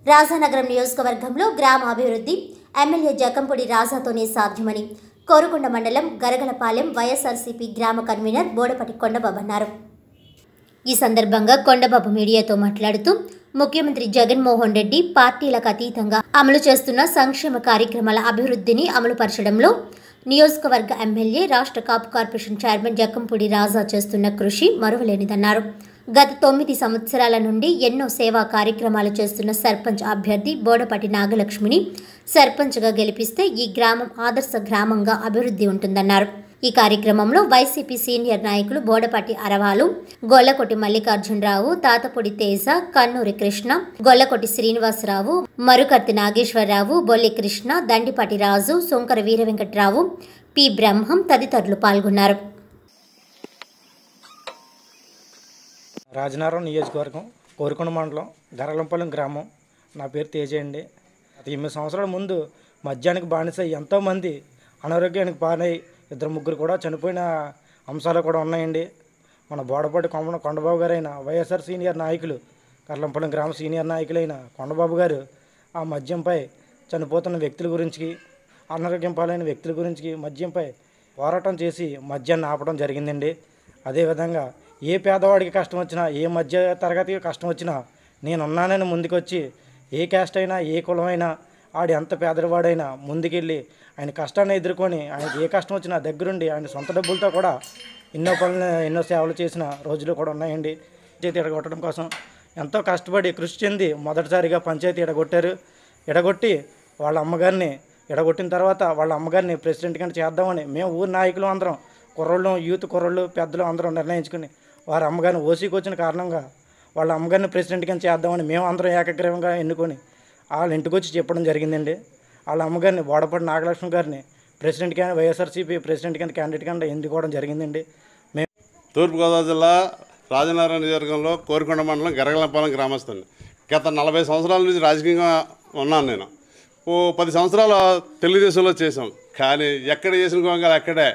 రాజానగరం నియోజకవర్గంలో గ్రామ అభివృద్ధి ఎమ్మెల్యే జకంపూడి రాజాతోనే సాధ్యమని కోరుకొండ మండలం గరగలపాలెం వైఎస్ఆర్సీపీ గ్రామ కన్వీనర్ బోడపటి కొండబాబు అన్నారు ఈ సందర్భంగా కొండబాబు మీడియాతో మాట్లాడుతూ ముఖ్యమంత్రి జగన్మోహన్ రెడ్డి పార్టీలకు అతీతంగా అమలు చేస్తున్న సంక్షేమ కార్యక్రమాల అభివృద్ధిని అమలుపరచడంలో నియోజకవర్గ ఎమ్మెల్యే రాష్ట్ర కాపు కార్పొరేషన్ చైర్మన్ జక్కంపూడి రాజా చేస్తున్న కృషి మరువలేనిదన్నారు గత తొమ్మిది సంవత్సరాల నుండి ఎన్నో సేవా కార్యక్రమాలు చేస్తున్న సర్పంచ్ అభ్యర్థి బోడపాటి నాగలక్ష్మిని సర్పంచ్గా గెలిపిస్తే ఈ గ్రామం ఆదర్శ గ్రామంగా అభివృద్ధి ఉంటుందన్నారు ఈ కార్యక్రమంలో వైసీపీ సీనియర్ నాయకులు బోడపాటి అరవాలు గొల్లకొట్టి మల్లికార్జునరావు తాతపొడి తేజ కన్నూరి కృష్ణ గొల్లకొట్టి శ్రీనివాసరావు మరుకర్తి నాగేశ్వరరావు బొల్లి కృష్ణ దండిపాటి రాజు సుంకర వీరవెంకట్రావు పి బ్రహ్మం తదితరులు పాల్గొన్నారు రాజనగరం నియోజకవర్గం కోరుకొండ మండలం గరలంపాలెం గ్రామం నా పేరు తేజ అండి గత ఎనిమిది సంవత్సరాల ముందు మద్యానికి బానిస ఎంతోమంది అనారోగ్యానికి పాలై ఇద్దరు ముగ్గురు కూడా చనిపోయిన అంశాలు కూడా ఉన్నాయండి మన బోడపాటి కొండ కొండబాబు గారైన వైఎస్ఆర్ సీనియర్ నాయకులు గరలంపాలెం గ్రామ సీనియర్ నాయకులైన కొండబాబు గారు ఆ మద్యంపై చనిపోతున్న వ్యక్తుల గురించి అనారోగ్యం పాలైన వ్యక్తుల గురించి మద్యంపై పోరాటం చేసి మద్యాన్ని ఆపడం జరిగిందండి అదేవిధంగా ఏ పేదవాడికి కష్టం వచ్చినా ఏ మధ్య తరగతికి కష్టం వచ్చినా నేనున్నానని ముందుకొచ్చి ఏ క్యాస్ట్ అయినా ఏ కులమైనా ఆడు ఎంత పేదవాడైనా ముందుకెళ్ళి ఆయన కష్టాన్ని ఎదుర్కొని ఆయనకి ఏ కష్టం వచ్చినా దగ్గరుండి ఆయన సొంత డబ్బులతో కూడా ఎన్నో పనులు ఎన్నో సేవలు చేసిన రోజులు కూడా ఉన్నాయండి పంచాయతీ ఎడగొట్టడం కోసం ఎంతో కష్టపడి కృషి చెంది మొదటిసారిగా పంచాయతీ ఎడగొట్టారు ఎడగొట్టి వాళ్ళ అమ్మగారిని ఎడగొట్టిన తర్వాత వాళ్ళ అమ్మగారిని ప్రెసిడెంట్ కింద చేద్దామని మేము ఊరి నాయకులు అందరం కుర్రోళ్ళు యూత్ కుర్రోళ్ళు పెద్దలు అందరం నిర్ణయించుకుని వారి అమ్మగారిని ఓసీకి వచ్చిన కారణంగా వాళ్ళ అమ్మగారిని ప్రెసిడెంట్ కింద చేద్దామని మేము అందరం ఏకగ్రీవంగా ఎన్నుకొని వాళ్ళ ఇంటికి వచ్చి చెప్పడం జరిగిందండి వాళ్ళ అమ్మగారిని బోడపాటి నాగలక్ష్మి గారిని ప్రెసిడెంట్ కింద వైఎస్ఆర్సీపీ ప్రెసిడెంట్ కింద క్యాండిడేట్ కింద ఎన్నుకోవడం జరిగిందండి మేము తూర్పుగోదావరి జిల్లా రాజనగరం నియోజకవర్గంలో కోరికొండ మండలం గరగలపాలెం గ్రామస్తుని గత నలభై సంవత్సరాల నుంచి రాజకీయంగా ఉన్నాను నేను ఓ పది సంవత్సరాలు తెలుగుదేశంలో చేసాం కానీ ఎక్కడ చేసిన గొంగలు అక్కడే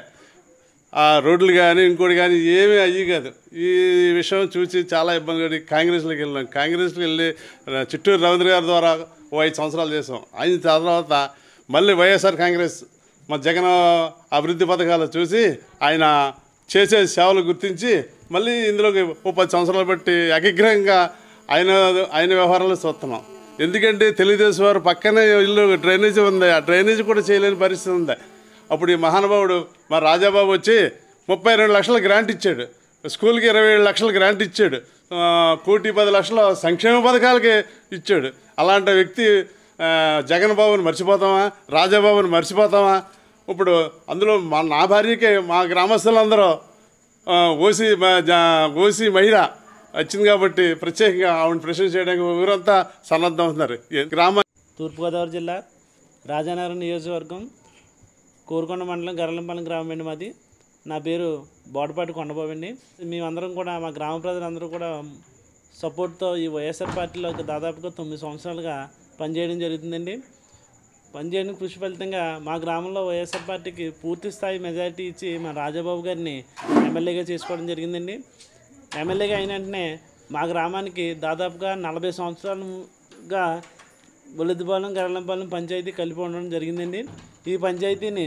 ఆ రోడ్లు కానీ ఇంకోటి కానీ ఏమీ అయ్యి కాదు ఈ విషయం చూసి చాలా ఇబ్బంది పడి కాంగ్రెస్లోకి వెళ్ళాం కాంగ్రెస్లోకి వెళ్ళి ర- చిట్టూరు రవీంద్ర గారి ద్వారా ఓ ఐదు సంవత్సరాలు చేసాం అయిన తర్వాత మళ్ళీ వైఎస్ఆర్ కాంగ్రెస్ మా జగన్ అభివృద్ధి పథకాలు చూసి ఆయన చేసే సేవలు గుర్తించి మళ్ళీ ఇందులోకి ఓ పది సంవత్సరాలు బట్టి ఏకగ్రహంగా ఆయన ఆయన వ్యవహారాలు చూస్తున్నాం ఎందుకంటే తెలుగుదేశం వారు పక్కనే ఇల్లు డ్రైనేజీ ఉంది ఆ డ్రైనేజీ కూడా చేయలేని పరిస్థితి ఉంది అప్పుడు ఈ మహానుభావుడు మా రాజాబాబు వచ్చి ముప్పై రెండు లక్షల గ్రాంట్ ఇచ్చాడు స్కూల్కి ఇరవై ఏడు లక్షల గ్రాంట్ ఇచ్చాడు ఆ, కోటి పది లక్షల సంక్షేమ పథకాలకి ఇచ్చాడు అలాంటి వ్యక్తి ఆ, జగన్ బాబుని మర్చిపోతామా రాజాబాబుని మర్చిపోతామా ఇప్పుడు అందులో మా నా భార్యకే మా గ్రామస్తులందరూ ఆ, ఓసీ మ- జా- ఓసీ మహిళ వచ్చింది కాబట్టి ప్రత్యేకంగా ఆవిడ ప్రశ్న చేయడానికి ఊరంతా సన్నద్ధం అవుతున్నారు ఈ గ్రామ తూర్పుగోదావరి జిల్లా రాజానగరం నియోజకవర్గం కోరుకొండ మండలం గరలంపాలెం గ్రామం అండి మాది నా పేరు బోడపాటి కొండబాబు అండి మేమందరం కూడా మా గ్రామ ప్రజలందరూ కూడా సపోర్ట్తో ఈ వైఎస్ఆర్ పార్టీలో దాదాపుగా తొమ్మిది సంవత్సరాలుగా పనిచేయడం జరుగుతుందండి పనిచేయడం కృషి ఫలితంగా మా గ్రామంలో వైఎస్ఆర్ పార్టీకి పూర్తి స్థాయి మెజారిటీ ఇచ్చి మా రాజాబాబు గారిని ఎమ్మెల్యేగా చేసుకోవడం జరిగిందండి ఎమ్మెల్యేగా అయిన వెంటనే మా గ్రామానికి దాదాపుగా నలభై సంవత్సరాలుగా బొలిదిపాలెం గరళంపాలెం పంచాయతీ కలిపి ఉండడం జరిగిందండి ఈ పంచాయతీని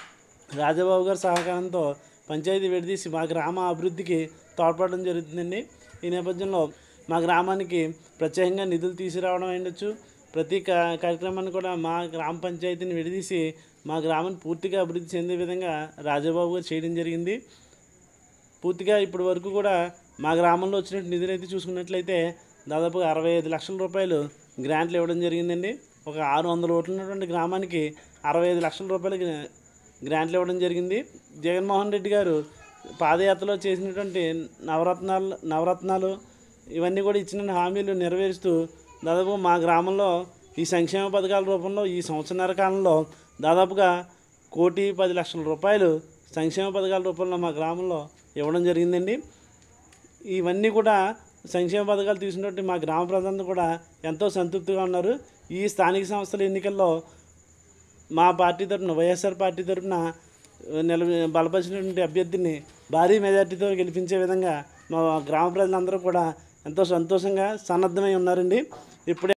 రాజబాబు గారి సహకారంతో పంచాయతీ విడదీసి మా గ్రామ అభివృద్ధికి తోడ్పడడం జరుగుతుందండి ఈ నేపథ్యంలో మా గ్రామానికి ప్రత్యేకంగా నిధులు తీసుకురావడం అయ్యొచ్చు ప్రతి కా- కార్యక్రమాన్ని కూడా మా గ్రామ పంచాయతీని విడదీసి మా గ్రామాన్ని పూర్తిగా అభివృద్ధి చెందే విధంగా రాజబాబు గారు చేయడం జరిగింది పూర్తిగా ఇప్పటి వరకు కూడా మా గ్రామంలో వచ్చినట్టు నిధులు అయితే చూసుకున్నట్లయితే దాదాపుగా అరవై ఐదు లక్షల రూపాయలు గ్రాంట్లు ఇవ్వడం జరిగిందండి ఒక ఆరు వందల ఓట్లు ఉన్నటువంటి గ్రామానికి అరవై ఐదు లక్షల రూపాయలు గ్రా- గ్రాంట్లు ఇవ్వడం జరిగింది జగన్మోహన్ రెడ్డి గారు పాదయాత్రలో చేసినటువంటి నవరత్నాలు నవరత్నాలు ఇవన్నీ కూడా ఇచ్చిన హామీలు నెరవేరుస్తూ దాదాపు మా గ్రామంలో ఈ సంక్షేమ పథకాల రూపంలో ఈ సంవత్సరన్నర కాలంలో దాదాపుగా కోటి పది లక్షల రూపాయలు సంక్షేమ పథకాల రూపంలో మా గ్రామంలో ఇవ్వడం జరిగిందండి ఇవన్నీ కూడా సంక్షేమ పథకాలు తీసుకున్నట్టు మా గ్రామ ప్రజలందరూ కూడా ఎంతో సంతృప్తిగా ఉన్నారు ఈ స్థానిక సంస్థల ఎన్నికల్లో మా పార్టీ తరఫున వైఎస్ఆర్ పార్టీ తరఫున నిల బలపరిచినటువంటి అభ్యర్థిని భారీ మెజార్టీతో గెలిపించే విధంగా మా గ్రామ ప్రజలందరూ కూడా ఎంతో సంతోషంగా సన్నద్ధమై ఉన్నారండి ఇప్పుడే